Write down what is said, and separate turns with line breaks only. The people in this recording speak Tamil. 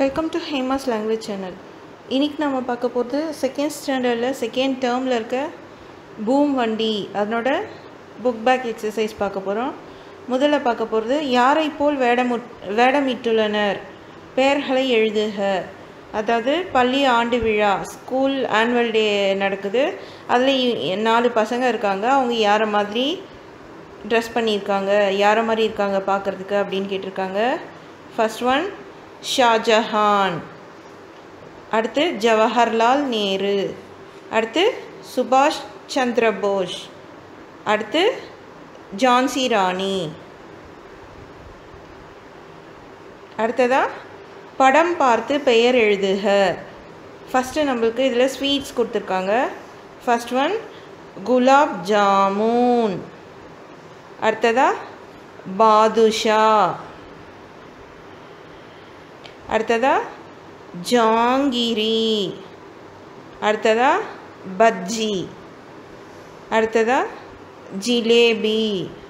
welcome to Hema's language channel இன்றைக்கி நம்ம பார்க்க போகிறது செகண்ட் ஸ்டாண்டர்டில் செகண்ட் டேர்மில் இருக்க பூம் வண்டி அதனோட புக் பேக் எக்ஸசைஸ் பார்க்க போகிறோம் முதல்ல பார்க்க போகிறது யாரை போல் வேடமுட் வேடமிட்டுள்ளனர் பெயர்களை எழுதுக அதாவது பள்ளி ஆண்டு விழா ஸ்கூல் ஆனுவல் டே நடக்குது அதில் நாலு பசங்க இருக்காங்க அவங்க யாரை மாதிரி ட்ரெஸ் பண்ணியிருக்காங்க யாரை மாதிரி இருக்காங்க பார்க்குறதுக்கு அப்படின்னு கேட்டிருக்காங்க ஃபர்ஸ்ட் ஒன் ஷாஜஹான் அடுத்து ஜவஹர்லால் நேரு அடுத்து சுபாஷ் சந்திர போஸ் அடுத்து ஜான்சி ராணி அடுத்ததா படம் பார்த்து பெயர் எழுதுக ஃபஸ்ட்டு நம்மளுக்கு இதில் ஸ்வீட்ஸ் கொடுத்துருக்காங்க ஃபஸ்ட் ஒன் குலாப் ஜாமூன் அடுத்ததா பாதுஷா அடுத்ததா ஜாங்கிரி அடுத்ததா பஜ்ஜி அடுத்ததா ஜிலேபி